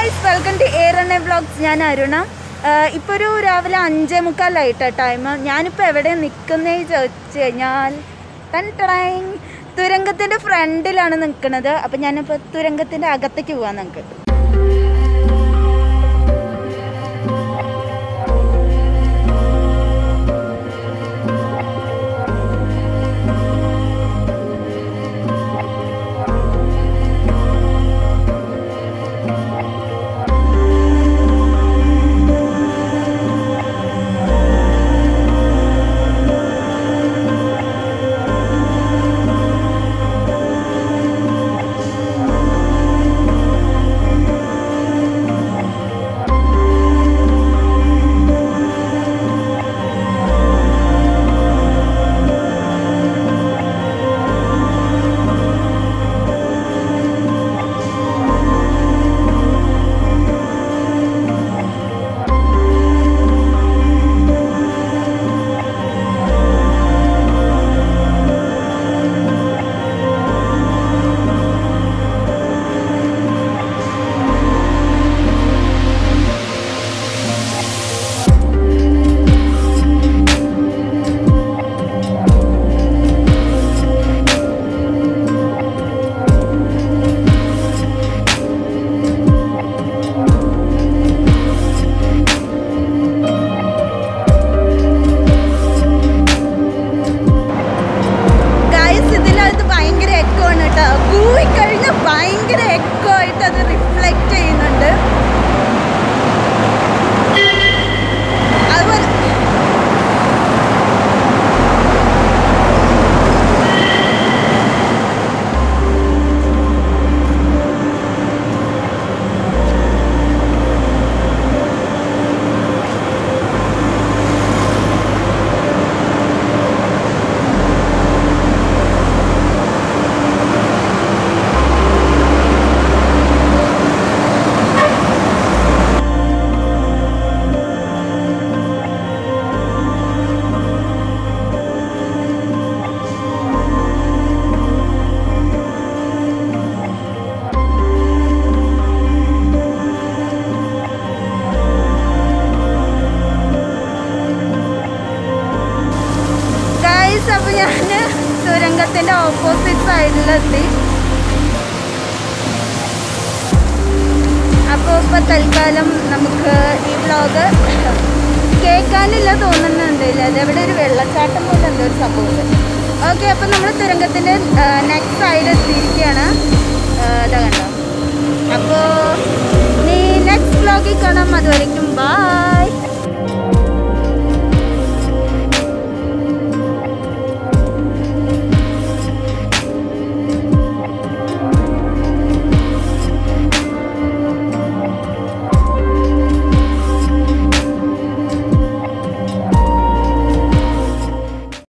Guys welcome to air N A vlogs ഞാൻ അരുണ ഇപ്പോൾ ഒരു രാവിലെ അഞ്ചേ മുക്കാലായിട്ട ടൈം ഞാനിപ്പോൾ എവിടെ നിൽക്കുന്നേ ചോദിച്ചു കഴിഞ്ഞാൽ ടൻ ടടൈൻ. തുരങ്കത്തിൻ്റെ ഫ്രണ്ടിലാണ് നിൽക്കുന്നത് അപ്പം ഞാനിപ്പോൾ തുരങ്കത്തിൻ്റെ അകത്തേക്ക് പോകാൻ നമുക്ക് ഗൈസ് ഇതിനകത്ത് ഭയങ്കര എക്കോ ആണ് കേട്ടോ കൂവിക്കഴിഞ്ഞാൽ ഭയങ്കര എക്കോ ആയിട്ട് അത് റിഫ്ലക്റ്റ് ചെയ്യുന്നുണ്ട് അതുപോലെ ഗൈസ് അപ്പോൾ ഞാൻ തുരങ്കത്തിൻ്റെ ഓപ്പോസിറ്റ് സൈഡിലെത്തി അപ്പോൾ ഇപ്പോൾ തൽക്കാലം നമുക്ക് ഈ വ്ലോഗ് കേൾക്കാനില്ല തോന്നുന്നുണ്ട് ഇല്ല അതെവിടെ ഒരു വെള്ളച്ചാട്ടം പോലെ എന്തോ ഒരു സംഭവമുണ്ട് ഓക്കെ അപ്പോൾ നമ്മൾ തുരങ്കത്തിൻ്റെ നെക്സ്റ്റ് സൈഡ് എത്തിയിരിക്കുകയാണ് ആ, ഇതാ കണ്ടോ അപ്പോൾ നീ നെക്സ്റ്റ് വ്ലോഗിൽ കാണാം അതുവരയ്ക്കും ബാ